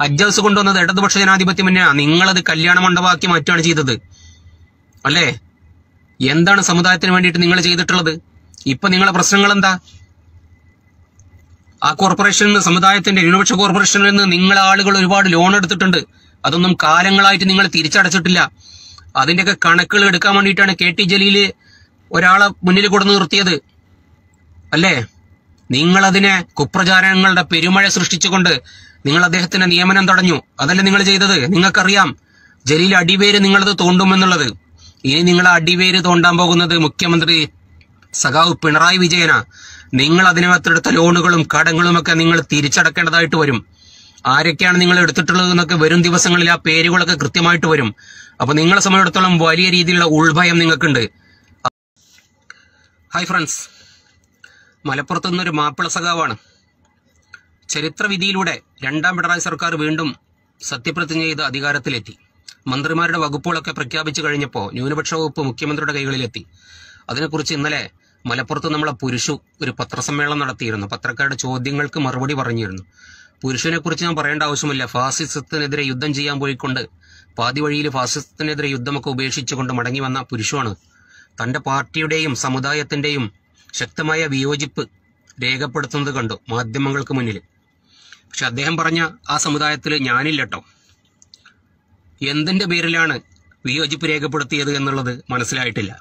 ഹജ്ജ് house കൊണ്ടുവന്നത് ഇടതുപക്ഷ ജനാധിപത്യ മുന്നണിയാണ് നിങ്ങളത് കല്യാണ മണ്ഡപമാക്കി മാറ്റുകയാണ് ചെയ്തത് അല്ലേ എന്താണ് സമുദായത്തിന് വേണ്ടിയിട്ട് നിങ്ങൾ ചെയ്തിട്ടുള്ളത് ഇപ്പൊ നിങ്ങളെ പ്രശ്നങ്ങൾ എന്താ ആ കോർപ്പറേഷനിൽ നിന്ന് സമുദായത്തിന്റെ ന്യൂനപക്ഷ കോർപ്പറേഷനിൽ നിന്ന് നിങ്ങളെ ആളുകൾ ഒരുപാട് ലോൺ എടുത്തിട്ടുണ്ട് അതൊന്നും കാലങ്ങളായിട്ട് നിങ്ങൾ തിരിച്ചടച്ചിട്ടില്ല അതിന്റെയൊക്കെ കണക്കുകൾ എടുക്കാൻ വേണ്ടിയിട്ടാണ് കെ ടി ജലീല് ഒരാളെ മുന്നിൽ കൊടുന്നു നിർത്തിയത് അല്ലേ നിങ്ങൾ അതിനെ കുപ്രചാരങ്ങളുടെ പെരുമഴ സൃഷ്ടിച്ചുകൊണ്ട് നിങ്ങൾ അദ്ദേഹത്തിന്റെ നിയമനം തടഞ്ഞു അതല്ലേ നിങ്ങൾ ചെയ്തത് നിങ്ങൾക്കറിയാം ജലീൽ അടിവേര് നിങ്ങളത് തോണ്ടുമെന്നുള്ളത് ഇനി നിങ്ങൾ അടിവേര് തോണ്ടാൻ പോകുന്നത് മുഖ്യമന്ത്രി സഖാവ് പിണറായി വിജയന നിങ്ങൾ അതിനകത്തെടുത്ത ലോണുകളും കടങ്ങളും ഒക്കെ നിങ്ങൾ തിരിച്ചടക്കേണ്ടതായിട്ട് വരും ആരൊക്കെയാണ് നിങ്ങൾ എടുത്തിട്ടുള്ളത് എന്നൊക്കെ വരും ദിവസങ്ങളിൽ ആ പേരുകളൊക്കെ കൃത്യമായിട്ട് വരും അപ്പൊ നിങ്ങളെ സംബന്ധിച്ചിടത്തോളം വലിയ രീതിയിലുള്ള ഉൾഭയം നിങ്ങൾക്കുണ്ട് ഹായ് ഫ്രണ്ട്സ് മലപ്പുറത്ത് നിന്നൊരു മാപ്പിള സഖാവാണ് ചരിത്രവിധിയിലൂടെ രണ്ടാം പിണറായി സർക്കാർ വീണ്ടും സത്യപ്രതിജ്ഞ ചെയ്ത് അധികാരത്തിലെത്തി മന്ത്രിമാരുടെ വകുപ്പുകളൊക്കെ പ്രഖ്യാപിച്ചു കഴിഞ്ഞപ്പോൾ ന്യൂനപക്ഷ വകുപ്പ് മുഖ്യമന്ത്രിയുടെ കൈകളിലെത്തി അതിനെക്കുറിച്ച് ഇന്നലെ മലപ്പുറത്ത് നമ്മളെ പുരുഷു ഒരു പത്രസമ്മേളനം നടത്തിയിരുന്നു പത്രക്കാരുടെ ചോദ്യങ്ങൾക്ക് മറുപടി പറഞ്ഞിരുന്നു പുരുഷനെ കുറിച്ച് ഞാൻ പറയേണ്ട ആവശ്യമില്ല ഫാസിസത്തിനെതിരെ യുദ്ധം ചെയ്യാൻ പോയിക്കൊണ്ട് പാതി വഴിയിൽ ഫാസിസത്തിനെതിരെ യുദ്ധമൊക്കെ ഉപേക്ഷിച്ചുകൊണ്ട് മടങ്ങി വന്ന പുരുഷുവാണ് തന്റെ പാർട്ടിയുടെയും സമുദായത്തിന്റെയും ശക്തമായ വിയോജിപ്പ് രേഖപ്പെടുത്തുന്നത് കണ്ടു മാധ്യമങ്ങൾക്ക് മുന്നിൽ പക്ഷെ അദ്ദേഹം പറഞ്ഞ ആ സമുദായത്തിൽ ഞാനില്ലട്ടോ എന്തിന്റെ പേരിലാണ് വിയോജിപ്പ് രേഖപ്പെടുത്തിയത് എന്നുള്ളത് മനസ്സിലായിട്ടില്ല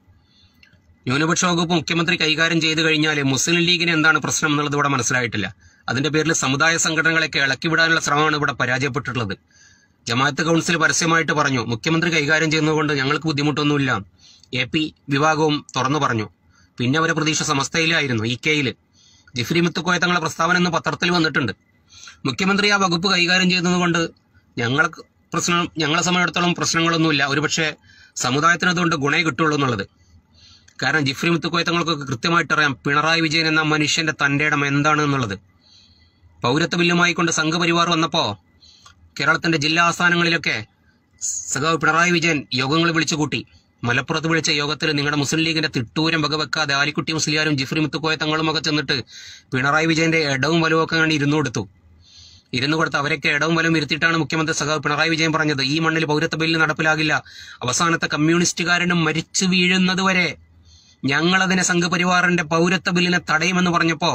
ന്യൂനപക്ഷ വകുപ്പ് മുഖ്യമന്ത്രി കൈകാര്യം ചെയ്തു കഴിഞ്ഞാൽ മുസ്ലിം ലീഗിന് എന്താണ് പ്രശ്നം എന്നുള്ളത് ഇവിടെ മനസ്സിലായിട്ടില്ല അതിന്റെ പേരിൽ സമുദായ സംഘടനകളൊക്കെ ഇളക്കിവിടാനുള്ള ശ്രമമാണ് ഇവിടെ പരാജയപ്പെട്ടിട്ടുള്ളത് ജമാഅത്ത് കൗൺസിൽ പരസ്യമായിട്ട് പറഞ്ഞു മുഖ്യമന്ത്രി കൈകാര്യം ചെയ്യുന്നതുകൊണ്ട് ഞങ്ങൾക്ക് ബുദ്ധിമുട്ടൊന്നുമില്ല എ പി വിഭാഗവും തുറന്നു പറഞ്ഞു പിന്നെ അവരെ പ്രതീക്ഷ സമസ്തയിലായിരുന്നു ഇ കെയിൽ ജിഫ്രി മുത്തുക്കോയ തങ്ങളുടെ പ്രസ്താവന ഇന്ന് പത്രത്തിൽ വന്നിട്ടുണ്ട് മുഖ്യമന്ത്രി ആ വകുപ്പ് കൈകാര്യം ചെയ്യുന്നതുകൊണ്ട് ഞങ്ങൾക്ക് പ്രശ്നം ഞങ്ങളെ സംബന്ധിച്ചിടത്തോളം പ്രശ്നങ്ങളൊന്നുമില്ല ഒരുപക്ഷെ സമുദായത്തിന് അതുകൊണ്ട് ഗുണേ കിട്ടുള്ളൂ എന്നുള്ളത് കാരണം ജിഫ്രി മുത്തുക്കോയ തങ്ങൾക്കൊക്കെ കൃത്യമായിട്ട് അറിയാം പിണറായി വിജയൻ എന്ന മനുഷ്യന്റെ തന്റെ ഇടം എന്താണ് എന്നുള്ളത് പൗരത്വ ബില്ലുമായി കൊണ്ട് സംഘപരിവാർ വന്നപ്പോ കേരളത്തിന്റെ ജില്ലാ ആസ്ഥാനങ്ങളിലൊക്കെ സഖാവ് പിണറായി വിജയൻ യോഗങ്ങൾ വിളിച്ചു കൂട്ടി മലപ്പുറത്ത് വിളിച്ച യോഗത്തിൽ നിങ്ങളുടെ മുസ്ലിം ലീഗിന്റെ തിട്ടൂരം വകവെക്കാതെ ആലിക്കുട്ടി മുസ്ലിയാരും ജിഫ്രി മുത്തുക്കോയ തങ്ങളും ഒക്കെ ചെന്നിട്ട് പിണറായി വിജയന്റെ ഇടവും വലവും ഒക്കെ കണ്ട് ഇരുന്നു കൊടുത്തു ഇരുന്നു കൊടുത്ത് അവരൊക്കെ ഇടവും വലവും ഇരുത്തിയിട്ടാണ് മുഖ്യമന്ത്രി സഖാവ് പിണറായി വിജയൻ പറഞ്ഞത് ഈ മണ്ണിൽ പൗരത്വ ബില്ല് നടപ്പിലാകില്ല അവസാനത്തെ കമ്മ്യൂണിസ്റ്റുകാരനും മരിച്ചു വീഴുന്നത് വരെ ഞങ്ങളതിനെ സംഘപരിവാറിന്റെ പൗരത്വ ബില്ലിനെ തടയുമെന്ന് പറഞ്ഞപ്പോ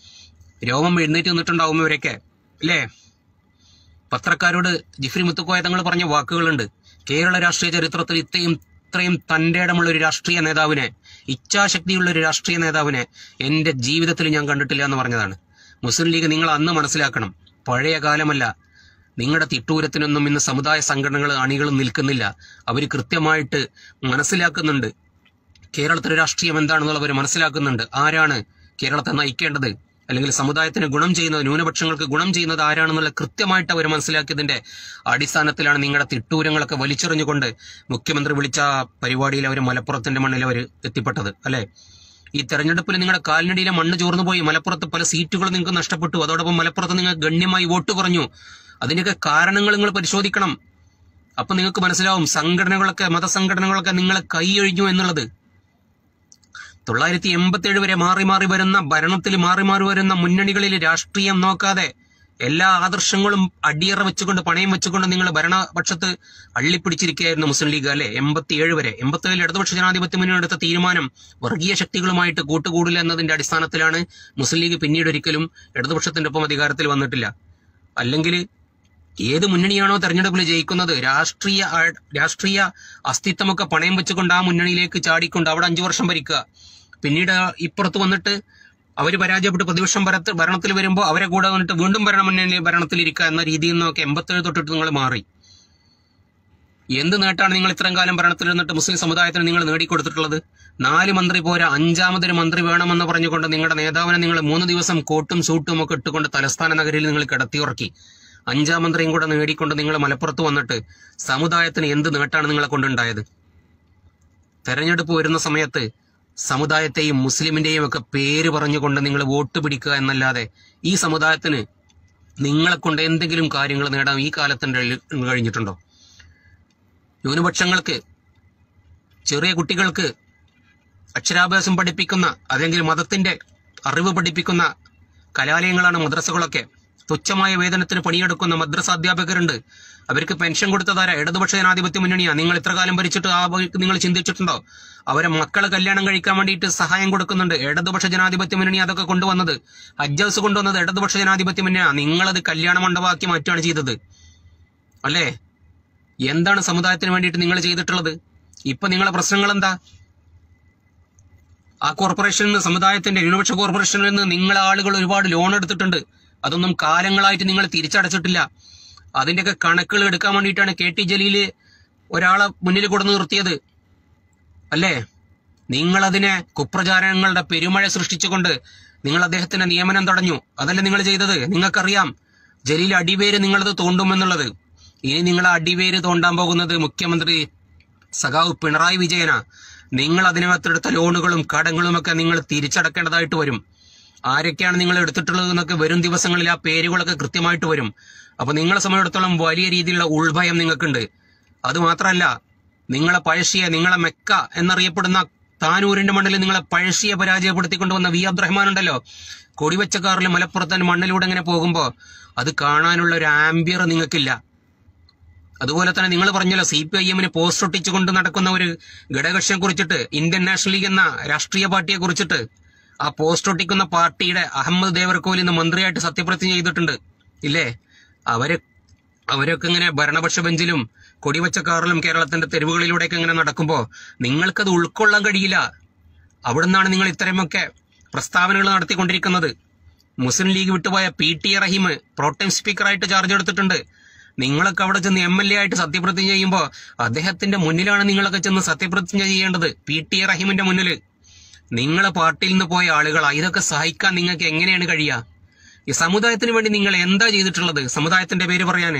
രോമം എഴുന്നേറ്റ് നിന്നിട്ടുണ്ടാവും ഇവരൊക്കെ അല്ലേ പത്രക്കാരോട് ജിഫ്രി മുത്തുക്കോയ തങ്ങൾ പറഞ്ഞ വാക്കുകളുണ്ട് കേരള രാഷ്ട്രീയ ചരിത്രത്തിൽ ഇത്രയും ഇത്രയും തന്റെ ഇടമുള്ള ഒരു രാഷ്ട്രീയ നേതാവിനെ ഇച്ഛാശക്തിയുള്ള ഒരു രാഷ്ട്രീയ നേതാവിനെ എന്റെ ജീവിതത്തിൽ ഞാൻ കണ്ടിട്ടില്ല എന്ന് പറഞ്ഞതാണ് മുസ്ലിം ലീഗ് നിങ്ങൾ അന്ന് മനസ്സിലാക്കണം പഴയ കാലമല്ല നിങ്ങളുടെ തിട്ടൂരത്തിനൊന്നും ഇന്ന് സമുദായ സംഘടനകൾ അണികളും നിൽക്കുന്നില്ല അവർ കൃത്യമായിട്ട് മനസ്സിലാക്കുന്നുണ്ട് കേരളത്തിലെ രാഷ്ട്രീയം എന്താണെന്നുള്ളവർ മനസ്സിലാക്കുന്നുണ്ട് ആരാണ് കേരളത്തെ നയിക്കേണ്ടത് അല്ലെങ്കിൽ സമുദായത്തിന് ഗുണം ചെയ്യുന്നത് ന്യൂനപക്ഷങ്ങൾക്ക് ഗുണം ചെയ്യുന്നത് ആരാണെന്നുള്ള കൃത്യമായിട്ട് അവർ മനസ്സിലാക്കിയതിന്റെ അടിസ്ഥാനത്തിലാണ് നിങ്ങളുടെ തിട്ടൂരങ്ങളൊക്കെ വലിച്ചെറിഞ്ഞുകൊണ്ട് മുഖ്യമന്ത്രി വിളിച്ച പരിപാടിയിൽ അവർ മലപ്പുറത്തിന്റെ മണ്ണിൽ അവർ എത്തിപ്പെട്ടത് അല്ലെ ഈ തെരഞ്ഞെടുപ്പിൽ നിങ്ങളുടെ കാലിനടിയിലെ മണ്ണ് ചോർന്നു പോയി മലപ്പുറത്ത് പല സീറ്റുകളും നിങ്ങൾക്ക് നഷ്ടപ്പെട്ടു അതോടൊപ്പം മലപ്പുറത്ത് നിങ്ങൾ ഗണ്യമായി വോട്ട് കുറഞ്ഞു അതിന്റെയൊക്കെ കാരണങ്ങൾ നിങ്ങൾ പരിശോധിക്കണം അപ്പൊ നിങ്ങൾക്ക് മനസ്സിലാവും സംഘടനകളൊക്കെ മതസംഘടനകളൊക്കെ നിങ്ങളെ കൈയൊഴിഞ്ഞു എന്നുള്ളത് തൊള്ളായിരത്തി എൺപത്തിയേഴ് വരെ മാറി മാറി വരുന്ന ഭരണത്തിൽ മാറി മാറി വരുന്ന മുന്നണികളിൽ രാഷ്ട്രീയം നോക്കാതെ എല്ലാ ആദർശങ്ങളും അടിയറ വെച്ചുകൊണ്ട് പണയം വെച്ചുകൊണ്ട് നിങ്ങൾ ഭരണപക്ഷത്ത് അള്ളിപ്പിടിച്ചിരിക്കുകയായിരുന്നു മുസ്ലിം ലീഗ് അല്ലെ എൺപത്തിയേഴ് വരെ എൺപത്തിയേഴിൽ ഇടതുപക്ഷ ജനാധിപത്യ മുന്നണി എടുത്ത തീരുമാനം വർഗീയ ശക്തികളുമായിട്ട് കൂട്ടുകൂടില്ല എന്നതിന്റെ അടിസ്ഥാനത്തിലാണ് മുസ്ലിം ലീഗ് പിന്നീട് ഒരിക്കലും ഇടതുപക്ഷത്തിന്റെ ഒപ്പം അധികാരത്തിൽ വന്നിട്ടില്ല അല്ലെങ്കിൽ ഏത് മുന്നണിയാണോ തെരഞ്ഞെടുപ്പിൽ ജയിക്കുന്നത് രാഷ്ട്രീയ ആ- രാഷ്ട്രീയ അസ്തിത്വമൊക്കെ പണയം വെച്ചുകൊണ്ട് ആ മുന്നണിയിലേക്ക് ചാടിക്കൊണ്ട് അവിടെ അഞ്ചു വർഷം ഭരിക്കുക പിന്നീട് ഇപ്പുറത്ത് വന്നിട്ട് അവർ പരാജയപ്പെട്ട് പ്രതിപക്ഷം ഭരത്ത് ഭരണത്തിൽ വരുമ്പോൾ അവരെ കൂടെ വന്നിട്ട് വീണ്ടും ഭരണ മുന്നണി ഭരണത്തിൽ ഇരിക്കുക എന്ന രീതിയിൽ നിന്നൊക്കെ എൺപത്തേഴ് തൊട്ടിട്ട് നിങ്ങൾ മാറി എന്ത് നേട്ടാണ് നിങ്ങൾ ഇത്രയും കാലം ഭരണത്തിൽ നിന്നിട്ട് മുസ്ലിം സമുദായത്തിന് നിങ്ങൾ നേടിക്കൊടുത്തിട്ടുള്ളത് നാല് മന്ത്രി പോരാ അഞ്ചാമതൊരു മന്ത്രി വേണമെന്ന് പറഞ്ഞുകൊണ്ട് നിങ്ങളുടെ നേതാവിനെ നിങ്ങൾ മൂന്ന് ദിവസം കോട്ടും സൂട്ടും ഒക്കെ ഇട്ടുകൊണ്ട് തലസ്ഥാന നഗരിയിൽ നിങ്ങൾ കിടത്തിയുറക്കി അഞ്ചാം മന്ത്രിയും കൂടെ നേടിക്കൊണ്ട് നിങ്ങൾ മലപ്പുറത്ത് വന്നിട്ട് സമുദായത്തിന് എന്ത് നേട്ടാണ് നിങ്ങളെ കൊണ്ടുണ്ടായത് തെരഞ്ഞെടുപ്പ് വരുന്ന സമയത്ത് സമുദായത്തെയും മുസ്ലിമിന്റെയും ഒക്കെ പേര് പറഞ്ഞുകൊണ്ട് നിങ്ങൾ വോട്ട് പിടിക്കുക എന്നല്ലാതെ ഈ സമുദായത്തിന് നിങ്ങളെ കൊണ്ട് എന്തെങ്കിലും കാര്യങ്ങൾ നേടാൻ ഈ കാലത്തിന്റെ ഇടയിൽ കഴിഞ്ഞിട്ടുണ്ടോ ന്യൂനപക്ഷങ്ങൾക്ക് ചെറിയ കുട്ടികൾക്ക് അക്ഷരാഭ്യാസം പഠിപ്പിക്കുന്ന അല്ലെങ്കിൽ മതത്തിന്റെ അറിവ് പഠിപ്പിക്കുന്ന കലാലയങ്ങളാണ് മദ്രസകളൊക്കെ തുച്ഛമായ വേതനത്തിന് പണിയെടുക്കുന്ന മദ്രസ അധ്യാപകരുണ്ട് അവർക്ക് പെൻഷൻ കൊടുത്തതാരാ ഇടതുപക്ഷ ജനാധിപത്യ മുന്നണിയാ നിങ്ങൾ ഇത്ര കാലം ഭരിച്ചിട്ട് ആ വഴിക്ക് നിങ്ങൾ ചിന്തിച്ചിട്ടുണ്ടോ അവരെ മക്കളെ കല്യാണം കഴിക്കാൻ വേണ്ടിയിട്ട് സഹായം കൊടുക്കുന്നുണ്ട് ഇടതുപക്ഷ ജനാധിപത്യ മുന്നണി അതൊക്കെ കൊണ്ടുവന്നത് ഹജ്ജ് ഹൗസ് കൊണ്ടുവന്നത് ഇടതുപക്ഷ ജനാധിപത്യ മുന്നണിയാ നിങ്ങളത് കല്യാണ മണ്ഡപമാക്കി മാറ്റുകയാണ് ചെയ്തത് അല്ലേ എന്താണ് സമുദായത്തിന് വേണ്ടിയിട്ട് നിങ്ങൾ ചെയ്തിട്ടുള്ളത് ഇപ്പൊ നിങ്ങളെ പ്രശ്നങ്ങൾ എന്താ ആ കോർപ്പറേഷനിൽ നിന്ന് സമുദായത്തിന്റെ ന്യൂനപക്ഷ കോർപ്പറേഷനിൽ നിന്ന് നിങ്ങളെ ആളുകൾ ഒരുപാട് ലോൺ എടുത്തിട്ടുണ്ട് അതൊന്നും കാലങ്ങളായിട്ട് നിങ്ങൾ തിരിച്ചടച്ചിട്ടില്ല അതിന്റെയൊക്കെ കണക്കുകൾ എടുക്കാൻ വേണ്ടിയിട്ടാണ് കെ ടി ജലീല് ഒരാളെ മുന്നിൽ കൊടുന്ന് നിർത്തിയത് അല്ലേ നിങ്ങൾ അതിനെ കുപ്രചാരണങ്ങളുടെ പെരുമഴ സൃഷ്ടിച്ചുകൊണ്ട് നിങ്ങൾ അദ്ദേഹത്തിന്റെ നിയമനം തടഞ്ഞു അതല്ലേ നിങ്ങൾ ചെയ്തത് നിങ്ങൾക്കറിയാം ജലീൽ അടിവേര് നിങ്ങളത് തോണ്ടുമെന്നുള്ളത് ഇനി നിങ്ങൾ അടിവേര് തോണ്ടാൻ പോകുന്നത് മുഖ്യമന്ത്രി സഖാവ് പിണറായി വിജയനാ നിങ്ങൾ അതിനകത്തെടുത്ത ലോണുകളും കടങ്ങളും ഒക്കെ നിങ്ങൾ തിരിച്ചടക്കേണ്ടതായിട്ട് വരും ആരൊക്കെയാണ് നിങ്ങൾ എടുത്തിട്ടുള്ളത് എന്നൊക്കെ വരും ദിവസങ്ങളിൽ ആ പേരുകളൊക്കെ കൃത്യമായിട്ട് വരും അപ്പൊ നിങ്ങളെ സംബന്ധിച്ചിടത്തോളം വലിയ രീതിയിലുള്ള ഉൾഭയം നിങ്ങൾക്കുണ്ട് അത് മാത്രമല്ല നിങ്ങളെ പഴശ്ശിയെ നിങ്ങളെ മെക്ക എന്നറിയപ്പെടുന്ന താനൂരിന്റെ മണ്ണിൽ നിങ്ങളെ പഴശ്ശിയെ പരാജയപ്പെടുത്തിക്കൊണ്ടുവന്ന വി അബ്ദുറഹ്മാൻ ഉണ്ടല്ലോ കൊടിവെച്ച കാറിൽ മലപ്പുറത്തെ മണ്ണിലൂടെ ഇങ്ങനെ പോകുമ്പോ അത് കാണാനുള്ള ഒരു ആംബിയർ നിങ്ങൾക്കില്ല അതുപോലെ തന്നെ നിങ്ങൾ പറഞ്ഞല്ലോ സി പി ഐ എമ്മിന് പോസ്റ്റ് ഒട്ടിച്ചുകൊണ്ട് നടക്കുന്ന ഒരു ഘടകകക്ഷിയെ കുറിച്ചിട്ട് ഇന്ത്യൻ നാഷണൽ ലീഗ് എന്ന രാഷ്ട്രീയ പാർട്ടിയെ കുറിച്ചിട്ട് ആ പോസ്റ്റ് ഒട്ടിക്കുന്ന പാർട്ടിയുടെ അഹമ്മദ് ദേവർകോലി ഇന്ന് മന്ത്രിയായിട്ട് സത്യപ്രതിജ്ഞ ചെയ്തിട്ടുണ്ട് ഇല്ലേ അവര് അവരൊക്കെ ഇങ്ങനെ ഭരണപക്ഷ ബെഞ്ചിലും കൊടിവച്ച കാറിലും കേരളത്തിന്റെ തെരുവുകളിലൂടെയൊക്കെ ഇങ്ങനെ നടക്കുമ്പോ നിങ്ങൾക്കത് ഉൾക്കൊള്ളാൻ കഴിയില്ല അവിടുന്നാണ് നിങ്ങൾ ഇത്തരമൊക്കെ പ്രസ്താവനകൾ നടത്തിക്കൊണ്ടിരിക്കുന്നത് മുസ്ലിം ലീഗ് വിട്ടുപോയ P T A Rahim pro tem സ്പീക്കറായിട്ട് ചാർജ് എടുത്തിട്ടുണ്ട് നിങ്ങളൊക്കെ അവിടെ ചെന്ന് എം എൽ എ ആയിട്ട് സത്യപ്രതിജ്ഞ ചെയ്യുമ്പോൾ അദ്ദേഹത്തിന്റെ മുന്നിലാണ് നിങ്ങളൊക്കെ ചെന്ന് സത്യപ്രതിജ്ഞ ചെയ്യേണ്ടത് പി ടി എ റഹീമിന്റെ മുന്നിൽ നിങ്ങളെ പാർട്ടിയിൽ നിന്ന് പോയ ആളുകളാ ഇതൊക്കെ സഹിക്കാൻ നിങ്ങൾക്ക് എങ്ങനെയാണ് കഴിയുക ഈ സമുദായത്തിന് വേണ്ടി നിങ്ങൾ എന്താ ചെയ്തിട്ടുള്ളത് സമുദായത്തിന്റെ പേര് പറയാന്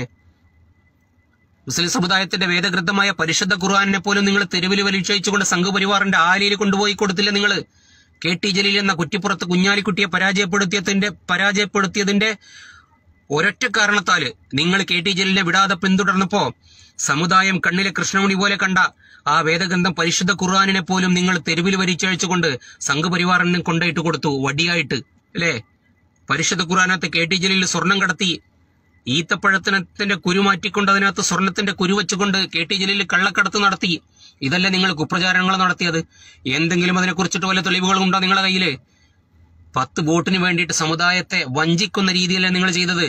മുസ്ലിം സമുദായത്തിന്റെ വേദഗ്രന്ഥമായ പരിശുദ്ധ ഖുർആാനിനെ പോലും നിങ്ങൾ തെരുവിൽ വലിച്ചയച്ചുകൊണ്ട് സംഘപരിവാറിന്റെ ആലിയിൽ കൊണ്ടുപോയി കൊടുത്തില്ല നിങ്ങൾ കെ ടി ജലീൽ എന്ന കുറ്റിപ്പുറത്ത് കുഞ്ഞാലിക്കുട്ടിയെ പരാജയപ്പെടുത്തിയതിന്റെ പരാജയപ്പെടുത്തിയതിന്റെ ഒരൊറ്റ കാരണത്താല് നിങ്ങൾ കെ ടി ജലീലിനെ വിടാതെ പിന്തുടർന്നപ്പോ സമുദായം കണ്ണിലെ കൃഷ്ണമണി പോലെ കണ്ട ആ വേദഗ്രന്ഥം പരിശുദ്ധ ഖുർആാനിനെ പോലും നിങ്ങൾ തെരുവിൽ വലിച്ചഴിച്ചുകൊണ്ട് സംഘപരിവാറിന് കൊണ്ടുപോയിട്ട് കൊടുത്തു വടിയായിട്ട് അല്ലേ പരിശുദ്ധ ഖുർആാനകത്ത് കെ ടി ജലീൽ സ്വർണം കടത്തി ഈത്തപ്പഴത്തിനത്തിന്റെ കുരു മാറ്റിക്കൊണ്ട് അതിനകത്ത് സ്വർണത്തിന്റെ കുരു വെച്ചുകൊണ്ട് കെ ടി ജലീൽ കള്ളക്കടത്ത് നടത്തി ഇതല്ലേ നിങ്ങൾ കുപ്രചാരണങ്ങൾ നടത്തിയത് എന്തെങ്കിലും അതിനെക്കുറിച്ചിട്ട് വല്ല തെളിവുകളുണ്ടോ നിങ്ങളുടെ കയ്യില് പത്ത് വോട്ടിന് വേണ്ടിയിട്ട് സമുദായത്തെ വഞ്ചിക്കുന്ന രീതിയല്ലേ നിങ്ങൾ ചെയ്തത്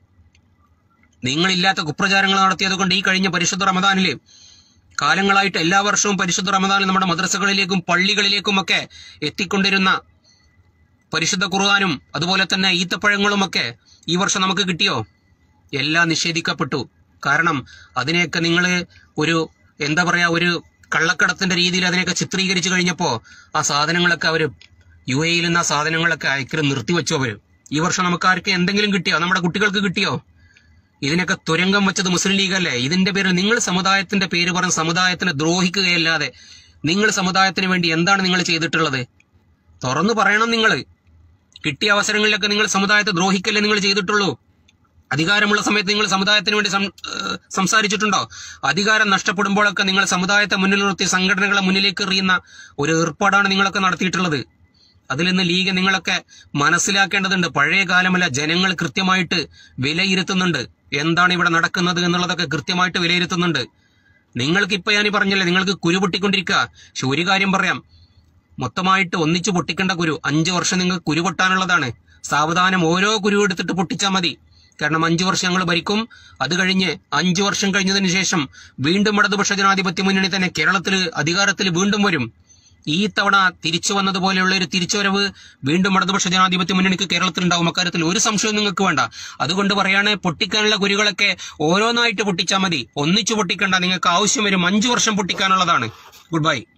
നിങ്ങളില്ലാത്ത കുപ്രചാരങ്ങൾ നടത്തിയത് കൊണ്ട് ഈ കഴിഞ്ഞ പരിശുദ്ധ റമദാനില് കാലങ്ങളായിട്ട് എല്ലാ വർഷവും പരിശുദ്ധ റമദാനിൽ നമ്മുടെ മദ്രസകളിലേക്കും പള്ളികളിലേക്കും ഒക്കെ എത്തിക്കൊണ്ടിരുന്ന പരിശുദ്ധ ഖുർആാനും അതുപോലെ തന്നെ ഈത്തപ്പഴങ്ങളുമൊക്കെ ഈ വർഷം നമുക്ക് കിട്ടിയോ എല്ലാം നിഷേധിക്കപ്പെട്ടു കാരണം അതിനെയൊക്കെ നിങ്ങൾ ഒരു എന്താ പറയാ ഒരു കള്ളക്കടത്തിന്റെ രീതിയിൽ അതിനെയൊക്കെ ചിത്രീകരിച്ചു കഴിഞ്ഞപ്പോ ആ സാധനങ്ങളൊക്കെ അവര് യു എയിൽ നിന്ന് ആ സാധനങ്ങളൊക്കെ അയക്കൽ നിർത്തിവെച്ചു അവര് ഈ വർഷം നമുക്ക് ആർക്ക് എന്തെങ്കിലും കിട്ടിയോ നമ്മുടെ കുട്ടികൾക്ക് കിട്ടിയോ ഇതിനൊക്കെ തുരങ്കം വെച്ചത് മുസ്ലിം ലീഗ് അല്ലേ ഇതിന്റെ പേരിൽ നിങ്ങൾ സമുദായത്തിന്റെ പേര് പറഞ്ഞ് സമുദായത്തിനെ ദ്രോഹിക്കുകയല്ലാതെ നിങ്ങൾ സമുദായത്തിന് വേണ്ടി എന്താണ് നിങ്ങൾ ചെയ്തിട്ടുള്ളത് തുറന്നു പറയണം നിങ്ങൾ കിട്ടിയ അവസരങ്ങളിലൊക്കെ നിങ്ങൾ സമുദായത്തെ ദ്രോഹിക്കല്ലേ നിങ്ങൾ ചെയ്തിട്ടുള്ളൂ അധികാരമുള്ള സമയത്ത് നിങ്ങൾ സമുദായത്തിന് വേണ്ടി സം- ഏഹ് സംസാരിച്ചിട്ടുണ്ടോ അധികാരം നഷ്ടപ്പെടുമ്പോഴൊക്കെ നിങ്ങൾ സമുദായത്തെ മുന്നിൽ നിർത്തി സംഘടനകളെ മുന്നിലേക്ക് എറിയുന്ന ഒരു ഏർപ്പാടാണ് നിങ്ങളൊക്കെ നടത്തിയിട്ടുള്ളത് അതിൽ നിന്ന് ലീഗ് നിങ്ങളൊക്കെ മനസ്സിലാക്കേണ്ടതുണ്ട് പഴയ കാലമല്ല ജനങ്ങൾ കൃത്യമായിട്ട് വിലയിരുത്തുന്നുണ്ട് എന്താണ് ഇവിടെ നടക്കുന്നത് എന്നുള്ളതൊക്കെ കൃത്യമായിട്ട് വിലയിരുത്തുന്നുണ്ട് നിങ്ങൾക്ക് ഇപ്പൊ ഞാൻ ഈ പറഞ്ഞല്ലേ നിങ്ങൾക്ക് കുരു പൊട്ടിക്കൊണ്ടിരിക്കുക പക്ഷെ ഒരു കാര്യം പറയാം മൊത്തമായിട്ട് ഒന്നിച്ചു പൊട്ടിക്കേണ്ട കുരു അഞ്ചു വർഷം നിങ്ങൾക്ക് കുരു പൊട്ടാനുള്ളതാണ് സാവധാനം ഓരോ കുരു എടുത്തിട്ട് പൊട്ടിച്ചാൽ മതി കാരണം അഞ്ചു വർഷം ഞങ്ങൾ ഭരിക്കും അത് കഴിഞ്ഞ് അഞ്ചു വർഷം കഴിഞ്ഞതിന് ശേഷം വീണ്ടും ഇടതുപക്ഷ ജനാധിപത്യ മുന്നണി തന്നെ കേരളത്തിൽ അധികാരത്തിൽ വീണ്ടും വരും ഈ തവണ തിരിച്ചു വന്നതുപോലെയുള്ള ഒരു തിരിച്ചുവരവ് വീണ്ടും ഇടതുപക്ഷ ജനാധിപത്യ മുന്നണിക്ക് കേരളത്തിൽ ഉണ്ടാവും അക്കാര്യത്തിൽ ഒരു സംശയവും നിങ്ങൾക്ക് വേണ്ട അതുകൊണ്ട് പറയാണ് പൊട്ടിക്കാനുള്ള കുരുകളൊക്കെ ഓരോന്നായിട്ട് പൊട്ടിച്ചാൽ മതി ഒന്നിച്ചു പൊട്ടിക്കണ്ട നിങ്ങൾക്ക് ആവശ്യം വരും അഞ്ചു വർഷം പൊട്ടിക്കാനുള്ളതാണ് ഗുഡ് ബൈ